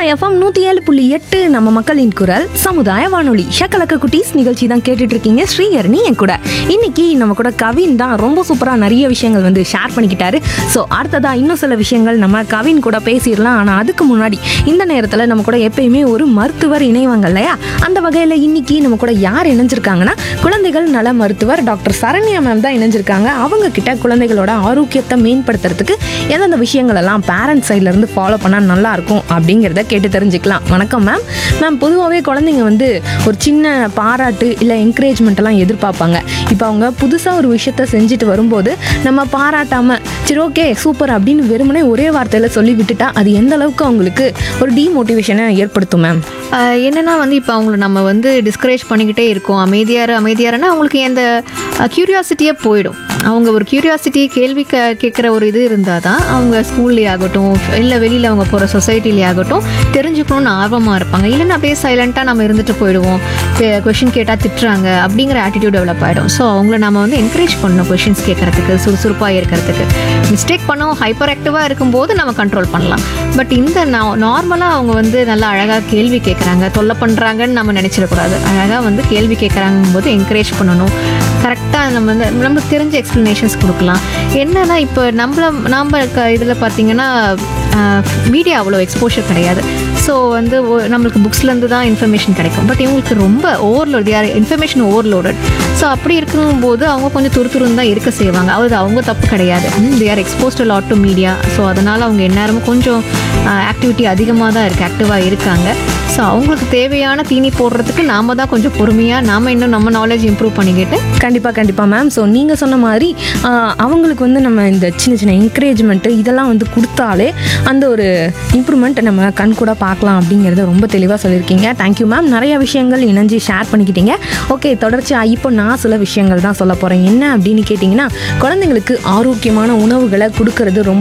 FM நூற்றி ஏழு புள்ளி எட்டு நம்ம மக்களின் குரல் சமுதாய வானொலி ஷக்கலக்க குட்டீஸ் நிகழ்ச்சி தான் கேட்டுட்டு இருக்கீங்க ஸ்ரீஹரணி என் கூட இன்னைக்கு நம்ம கூட கவின் தான் ரொம்ப சூப்பராக நிறைய விஷயங்கள் வந்து ஷேர் பண்ணிக்கிட்டாரு ஸோ அடுத்ததா இன்னும் சில விஷயங்கள் நம்ம கவின் கூட பேசிடலாம் ஆனால் அதுக்கு முன்னாடி இந்த நேரத்தில் நம்ம கூட எப்பயுமே ஒரு மருத்துவர் இணைவாங்க இல்லையா அந்த வகையில் இன்னைக்கு நம்ம கூட யார் இணைஞ்சிருக்காங்கன்னா குழந்தைகள் நல மருத்துவர் டாக்டர் சரண்யா மேம் தான் இணைஞ்சிருக்காங்க அவங்க கிட்ட குழந்தைகளோட ஆரோக்கியத்தை மேம்படுத்துறதுக்கு எந்தெந்த விஷயங்கள் எல்லாம் பேரண்ட்ஸ் சைட்ல இருந்து ஃபாலோ பண்ணால் நல்லா இருக்கும் அப்படிங்கிறத கேட்டு தெரிஞ்சுக்கலாம் வணக்கம் மேம் மேம் பொதுவாகவே குழந்தைங்க வந்து ஒரு சின்ன பாராட்டு இல்லை என்கரேஜ்மெண்ட் எல்லாம் எதிர்பார்ப்பாங்க இப்போ அவங்க புதுசாக ஒரு விஷயத்த செஞ்சுட்டு வரும்போது நம்ம பாராட்டாம சரி ஓகே சூப்பர் அப்படின்னு வெறுமனே ஒரே வார்த்தையில் சொல்லி விட்டுட்டா அது எந்த அளவுக்கு அவங்களுக்கு ஒரு டிமோட்டிவேஷனை ஏற்படுத்தும் மேம் ஆஹ் என்னன்னா வந்து இப்போ அவங்கள நம்ம வந்து டிஸ்கரேஜ் பண்ணிக்கிட்டே இருக்கோம் அமைதியாரு அமைதியாருன்னா அவங்களுக்கு அந்த க்யூரியாசிட்டியே போயிடும் அவங்க ஒரு கியூரியாசிட்டி கேள்வி க கேட்குற ஒரு இது இருந்தால் தான் அவங்க ஸ்கூல்லே ஆகட்டும் இல்லை வெளியில் அவங்க போகிற சொசைட்டிலே ஆகட்டும் தெரிஞ்சுக்கணும்னு ஆர்வமாக இருப்பாங்க இல்லைன்னா அப்படியே சைலண்ட்டாக நம்ம இருந்துட்டு போயிடுவோம் கொஷின் கேட்டால் திட்டுறாங்க அப்படிங்கிற ஆட்டிடியூட் டெவலப் ஆகிடும் ஸோ அவங்கள நம்ம வந்து என்கரேஜ் பண்ணணும் கொஷின்ஸ் கேட்கறதுக்கு சுறுசுறுப்பாக இருக்கிறதுக்கு மிஸ்டேக் பண்ணோம் ஹைப்பர் ஆக்டிவாக இருக்கும்போது நம்ம கண்ட்ரோல் பண்ணலாம் பட் இந்த நார்மலாக அவங்க வந்து நல்லா அழகாக கேள்வி கேட்குறாங்க தொல்லை பண்ணுறாங்கன்னு நம்ம நினச்சிடக்கூடாது அழகாக வந்து கேள்வி கேட்குறாங்கும் போது என்கரேஜ் பண்ணணும் கரெக்டாக நம்ம வந்து நம்மளுக்கு தெரிஞ்ச எக்ஸ்ப்ளனேஷன்ஸ் கொடுக்கலாம் என்னன்னா இப்போ நம்மள நாம் இதில் பார்த்தீங்கன்னா மீடியா அவ்வளோ எக்ஸ்போஷர் கிடையாது ஸோ வந்து ஒ- நம்மளுக்கு புக்ஸ்லேருந்து தான் இன்ஃபர்மேஷன் கிடைக்கும் பட் இவங்களுக்கு ரொம்ப ஓவர்லோட் யார் இன்ஃபர்மேஷன் ஓவர்லோடட் ஸோ அப்படி இருக்கும்போது அவங்க கொஞ்சம் துரு துருன்னு தான் இருக்க செய்வாங்க அது அவங்க தப்பு கிடையாது they are exposed lot to media so அதனால் அவங்க எந்நேரமும் கொஞ்சம் ஆக்டிவிட்டி அதிகமாக தான் இருக்குது ஆக்டிவாக இருக்காங்க ஸோ அவங்களுக்கு தேவையான தீனி போடுறதுக்கு நாம தான் கொஞ்சம் பொறுமையாக நாம இன்னும் நம்ம நாலேஜ் இம்ப்ரூவ் பண்ணிக்கிட்டு கண்டிப்பாக கண்டிப்பாக மேம் ஸோ நீங்கள் சொன்ன மாதிரி ஆஹ், அவங்களுக்கு வந்து நம்ம இந்த சின்ன சின்ன என்கரேஜ்மெண்ட்டு இதெல்லாம் வந்து கொடுத்தாலே அந்த ஒரு இம்ப்ரூவ்மெண்ட் நம்ம கண் கூட பார்க்கலாம் அப்படிங்கிறத ரொம்ப தெளிவாக சொல்லியிருக்கீங்க தேங்க்யூ மேம் நிறைய விஷயங்கள் இணைஞ்சு ஷேர் பண்ணிக்கிட்டீங்க ஓகே தொடர்ச்சியாக இப்போ நான் சில விஷயங்கள் தான் சொல்ல போகிறேன் என்ன அப்படின்னு கேட்டிங்கன்னா குழந்தைங்களுக்கு ஆரோக்கியமான உணவுகளை கொடுக்கறது ரொம்ப